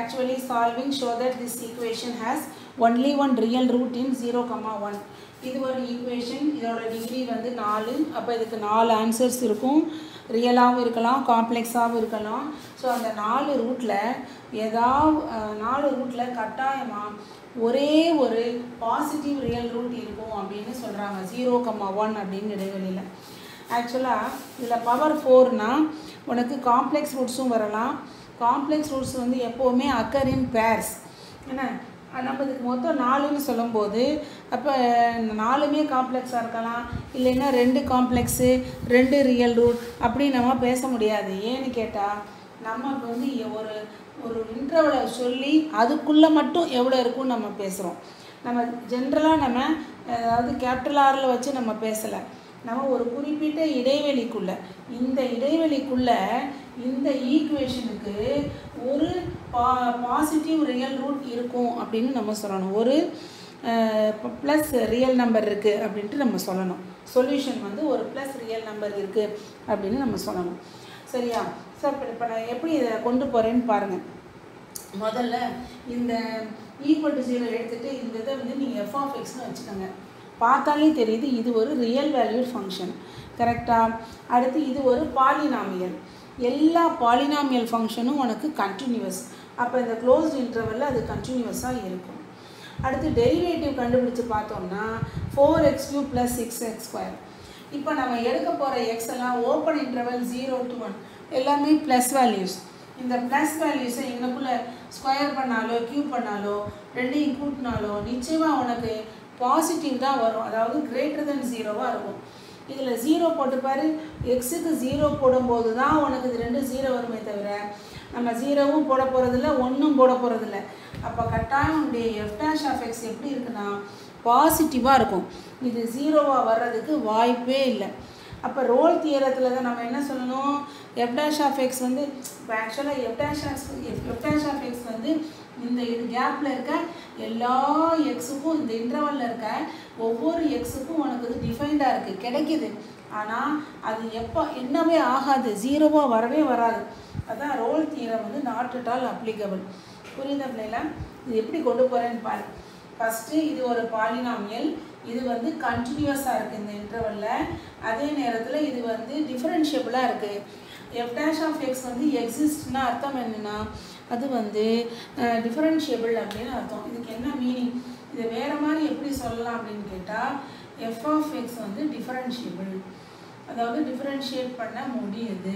actually solving show that this equation has only one real root in 0, comma 1. இது ஒரு equation இதோட degree வந்து நாலு அப்போ இதுக்கு நாலு ஆன்சர்ஸ் இருக்கும் ரியலாகவும் இருக்கலாம் காம்ப்ளெக்ஸாகவும் இருக்கலாம் ஸோ அந்த நாலு ரூட்டில் ஏதாவது அஹ், நாலு ரூட்டில் கட்டாயமாக ஒரே ஒரு பாசிட்டிவ் ரியல் ரூட் இருக்கும் அப்படின்னு சொல்கிறாங்க ஜீரோ கம்மா ஒன் அப்படின்னு இடைவெளியில் ஆக்சுவலாக இதில் பவர் ஃபோர்னால் உனக்கு காம்ப்ளெக்ஸ் ரூட்ஸும் வரலாம் காம்ப்ளெக்ஸ் ரூட்ஸ் வந்து எப்போவுமே அக்கர் இன் பேர்ஸ் என்ன அஹ் நம்ம இதுக்கு மொத்தம் நாலுன்னு சொல்லும்போது அப்போ நாலுமே காம்ப்ளெக்ஸாக இருக்கலாம் இல்லைன்னா ரெண்டு காம்ப்ளெக்ஸு ரெண்டு ரியல் ரூட் அப்படி நம்ம பேச முடியாது ஏன்னு கேட்டால் நம்ம இப்ப வந்து ஒரு ஒரு இன்டர்வலை சொல்லி அதுக்குள்ளே மட்டும் எவ்வளோ இருக்கும்னு நம்ம பேசுகிறோம் நம்ம ஜென்ரலாக நம்ம அதாவது கேபிட்டல் ஆரில் வச்சு நம்ம பேசலை நம்ம ஒரு குறிப்பிட்ட இடைவெளிக்குள்ள இந்த இடைவெளிக்குள்ள இந்த ஈக்குவேஷனுக்கு ஒரு பா பாசிட்டிவ் ரியல் ரூட் இருக்கும் அப்படின்னு நம்ம சொல்லணும் ஒரு ப்ளஸ் ரியல் நம்பர் இருக்குது அப்படின்ட்டு நம்ம சொல்லணும் சொல்யூஷன் வந்து ஒரு ப்ளஸ் ரியல் நம்பர் இருக்குது அப்படின்னு நம்ம சொல்லணும் சரியா சார் இப்போ இப்போ நான் எப்படி இதை கொண்டு போகிறேன்னு பாருங்கள் முதல்ல இந்த ஈக்குவல் டு ஜீரோ எடுத்துகிட்டு இந்த இதை வந்து நீங்கள் எஃப் ஆஃப் எக்ஸ்னு வச்சுக்கோங்க பார்த்தாலே தெரியுது இது ஒரு ரியல் வேல்யூட் ஃபங்க்ஷன் கரெக்டாக அடுத்து இது ஒரு பாலினாமியல் எல்லா பாலினாமியல் ஃபங்க்ஷனும் உனக்கு கண்டினியூவஸ் அப்போ இந்த க்ளோஸ்ட் இன்டர்வலில் அது கண்டினியூவஸாக இருக்கும் அடுத்து டெரிவேட்டிவ் கண்டுபிடிச்சு பார்த்தோம்னா four x cube plus six x square இப்போ நம்ம எடுக்க போகிற எக்ஸ் எல்லாம் open interval zero to one எல்லாமே ப்ளஸ் வேல்யூஸ் இந்த ப்ளஸ் வேல்யூஸை இங்கனக்குள்ளே ஸ்கொயர் பண்ணாலோ க்யூப் பண்ணாலோ ரெண்டையும் கூட்டினாலோ நிச்சயமாக உனக்கு பாசிட்டிவ் தான் வரும் அதாவது கிரேட்டர் தென் ஜீரோவாக இருக்கும் இதில் ஜீரோ போட்டுப்பாரு எக்ஸுக்கு ஜீரோ போடும்போது தான் உனக்கு இது ரெண்டு ஜீரோ வருமே தவிர நம்ம ஜீரோவும் போட போகிறதில்ல ஒன்றும் போட போகிறதில்ல அப்போ கட்டாயம் உடைய எஃப் டேஷ் ஆஃப் எக்ஸ் எப்படி இருக்குன்னா பாசிட்டிவாக இருக்கும் இது ஜீரோவாக வர்றதுக்கு வாய்ப்பே இல்லை அப்போ ரோல் தியரத்தில் தான் நம்ம என்ன சொல்லணும் எஃப் டேஷ் ஆஃப் எக்ஸ் வந்து இப்போ ஆக்சுவலாக f dash of f dash of x வந்து இந்த இது கேப்பில் இருக்க எல்லா எக்ஸுக்கும் இந்த இன்டர்வலில் இருக்க ஒவ்வொரு எக்ஸுக்கும் உனக்கு இது டிஃபைன்டாக இருக்குது கிடைக்குது ஆனால் அது எப்போ என்னவே ஆகாது ஜீரோவாக வரவே வராது அதான் ரோல் தியரம் வந்து நாட் அட் ஆல் அப்ளிகபிள் புரியுதா பிள்ளைல இது எப்படி கொண்டு போகிறேன்னு பாரு ஃபஸ்ட்டு இது ஒரு பாலினாமியல் இது வந்து கண்டினியூஸாக இருக்குது இந்த இன்டர்வலில் அதே நேரத்தில் இது வந்து டிஃப்ரென்ஷியபிளாக இருக்குது எஃப் டேஷ் ஆஃப் எக்ஸ் வந்து எக்ஸிஸ்ட்னா அர்த்தம் என்னென்னா அது வந்து டிஃபரன்ஷியபிள் அப்படின்னு அர்த்தம் இதுக்கு என்ன மீனிங் இதை வேறு மாதிரி எப்படி சொல்லலாம் அப்படின்னு கேட்டால் எஃப் ஆஃப் எக்ஸ் வந்து டிஃபரன்ஷியபிள் அதாவது டிஃபரன்ஷியேட் பண்ண முடியுது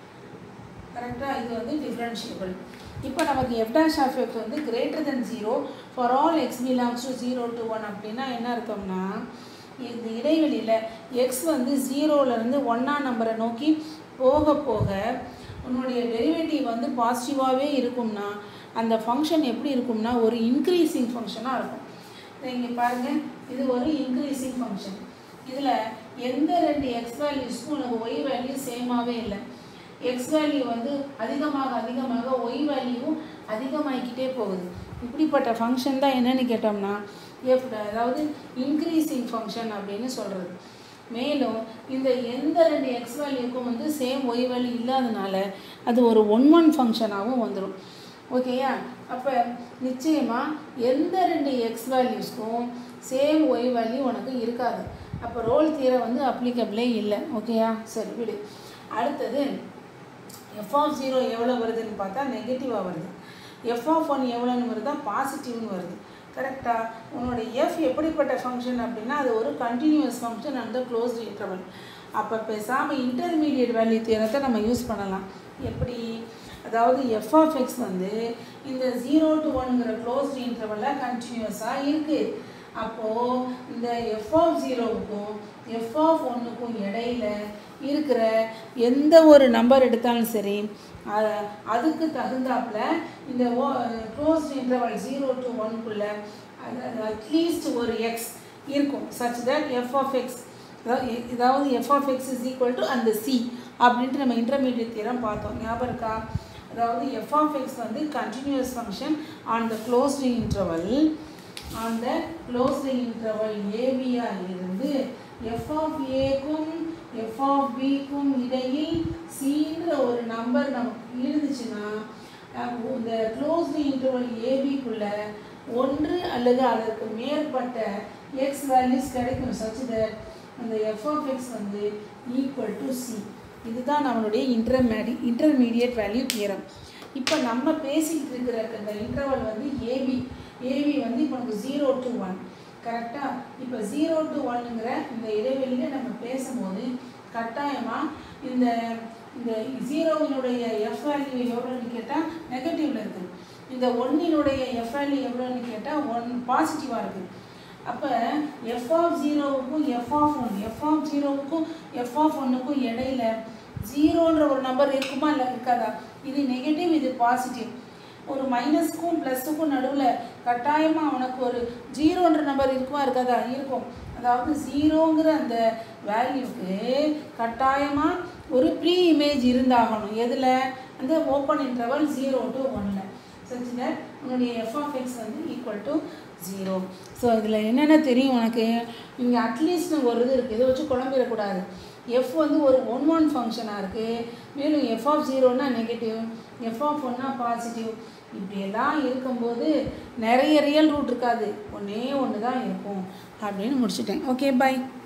கரெக்டாக இது வந்து டிஃபரன்ஷியபிள் இப்போ நமக்கு எஃப் டேஷ் ஆஃப் எக்ஸ் வந்து greater than zero for all x belongs to zero to one அப்படின்னா என்ன அர்த்தம்னா இந்த இடைவெளியில் எக்ஸ் வந்து ஜீரோலேருந்து ஒன்றா நம்பரை நோக்கி போக போக உன்னுடைய டெரிவேட்டிவ் வந்து பாசிட்டிவாகவே இருக்கும்னா அந்த ஃபங்க்ஷன் எப்படி இருக்கும்னா ஒரு இன்க்ரீஸிங் ஃபங்க்ஷனாக இருக்கும் இதை இங்கே பாருங்கள் இது ஒரு இன்க்ரீஸிங் ஃபங்க்ஷன் இதில் எந்த ரெண்டு எக்ஸ் வேல்யூஸ்க்கும் உனக்கு ஒய் வேல்யூ சேமாகவே இல்லை எக்ஸ் வேல்யூ வந்து அதிகமாக அதிகமாக ஒய் வேல்யூவும் அதிகமாகிக்கிட்டே போகுது இப்படிப்பட்ட ஃபங்க்ஷன் தான் என்னென்னு கேட்டோம்னா எஃப் அதாவது இன்க்ரீஸிங் ஃபங்க்ஷன் அப்படின்னு சொல்கிறது மேலும் இந்த எந்த ரெண்டு எக்ஸ் வேல்யூக்கும் வந்து சேம் ஒய் வேல்யூ இல்லாதனால அது ஒரு ஒன் ஒன் ஃபங்க்ஷனாகவும் வந்துடும் ஓகேயா அப்போ நிச்சயமாக எந்த ரெண்டு எக்ஸ் வேல்யூஸ்க்கும் சேம் ஒய் வேல்யூ உனக்கு இருக்காது அப்போ ரோல் தீர வந்து அப்ளிகபிளே இல்லை ஓகேயா சரி விடு அடுத்தது எஃப் ஆஃப் ஜீரோ எவ்வளோ வருதுன்னு பார்த்தா நெகட்டிவாக வருது எஃப் ஆஃப் ஒன் எவ்வளோன்னு வருதா பாசிட்டிவ்னு வருது கரெக்டாக உன்னோட எஃப் எப்படிப்பட்ட ஃபங்க்ஷன் அப்படின்னா அது ஒரு கண்டினியூஸ் ஃபங்க்ஷன் அந்த க்ளோஸ்டு இன்டர்வல் அப்போ பேசாமல் இன்டர்மீடியட் வேல்யூ தியரத்தை நம்ம யூஸ் பண்ணலாம் எப்படி அதாவது எஃப் ஆஃப் எக்ஸ் வந்து இந்த ஜீரோ டு ஒன்ங்கிற க்ளோஸ்டு இன்டர்வலில் கண்டினியூஸாக இருக்குது அப்போது இந்த எஃப் ஆஃப் ஜீரோவுக்கும் எஃப் ஆஃப் ஒன்றுக்கும் இடையில இருக்கிற எந்த ஒரு நம்பர் எடுத்தாலும் சரி அ- அதுக்கு தகுந்தாப்புல இந்த ஓ க்ளோஸ்ட் இன்டர்வல் ஜீரோ டு ஒன்குள்ளே அட்லீஸ்ட் ஒரு எக்ஸ் இருக்கும் such that f of x அதாவது f of x is equal to அந்த சி அப்படின்ட்டு நம்ம இன்டர்மீடியட் தியரம் பார்த்தோம் ஞாபகம் இருக்கா அதாவது எஃப் ஆஃப் எக்ஸ் வந்து continuous function on the closed interval on the closed interval ஏபியாக இருந்து எஃப் ஆஃப் ஏக்கும் எஃப் ஆஃப் பிக்கும் இடையில் சின்ற ஒரு நம்பர் நமக்கு இருந்துச்சுன்னா இந்த க்ளோஸ்டு இன்டர்வல் ஏபிக்குள்ள ஒன்று அல்லது அதற்கு மேற்பட்ட எக்ஸ் வேல்யூஸ் கிடைக்கும் சச் தட் அந்த எஃப் ஆஃப் எக்ஸ் வந்து ஈக்குவல் டு சி இதுதான் நம்மளுடைய இன்டர்மேடி இன்டர்மீடியட் வேல்யூ தியரம் இப்போ நம்ம பேசிக்கிட்டு இருக்கிற இந்த இன்டர்வல் வந்து ஏபி ஏபி வந்து இப்போ நமக்கு ஜீரோ டு ஒன் கரெக்டாக இப்போ ஜீரோ டு ஒன்னுங்கிற இந்த இடைவெளியில் நம்ம பேசும்போது கட்டாயமாக இந்த இந்த ஜீரோவினுடைய எஃப் வேல்யூ எவ்வளோன்னு கேட்டால் நெகட்டிவில் இருக்குது இந்த ஒன்னினுடைய எஃப் வேல்யூ எவ்வளோன்னு கேட்டால் ஒன் பாசிட்டிவாக இருக்குது அப்போ எஃப் ஆஃப் ஜீரோவுக்கும் f of one f of ஜீரோவுக்கும் எஃப் ஆஃப் ஒன்றுக்கும் இடையில ஜீரோன்ற ஒரு நம்பர் இருக்குமா இல்லை இருக்காதா இது நெகட்டிவ் இது பாசிட்டிவ் ஒரு மைனஸ்க்கும் ப்ளஸுக்கும் நடுவில் கட்டாயமாக அவனுக்கு ஒரு ஜீரோன்ற நம்பர் இருக்குமா இருக்காதா இருக்கும் அதாவது ஜீரோங்கிற அந்த வேல்யூக்கு கட்டாயமாக ஒரு ப்ரீ இமேஜ் இருந்தாகணும் எதில் அந்த ஓப்பன் இன்டர்வல் ஜீரோ டு ஒன்னில் சச் தட் உன்னுடைய எஃப் ஆஃப் எக்ஸ் வந்து ஈக்குவல் டு ஜீரோ ஸோ இதில் என்னென்ன தெரியும் உனக்கு இங்கே அட்லீஸ்ட் ஒரு இது இருக்குது இதை வச்சு குழம்பிடக்கூடாது எஃப் வந்து ஒரு ஒன் ஒன் ஃபங்க்ஷனாக இருக்குது மேலும் எஃப் ஆஃப் ஜீரோனா நெகட்டிவ் எஃப் ஆஃப் ஒன்னா பாசிட்டிவ் இப்படியெல்லாம் இருக்கும்போது நிறைய ரியல் ரூட் இருக்காது ஒன்றே ஒன்று தான் இருக்கும் அப்படின்னு முடிச்சுட்டேன் ஓகே பை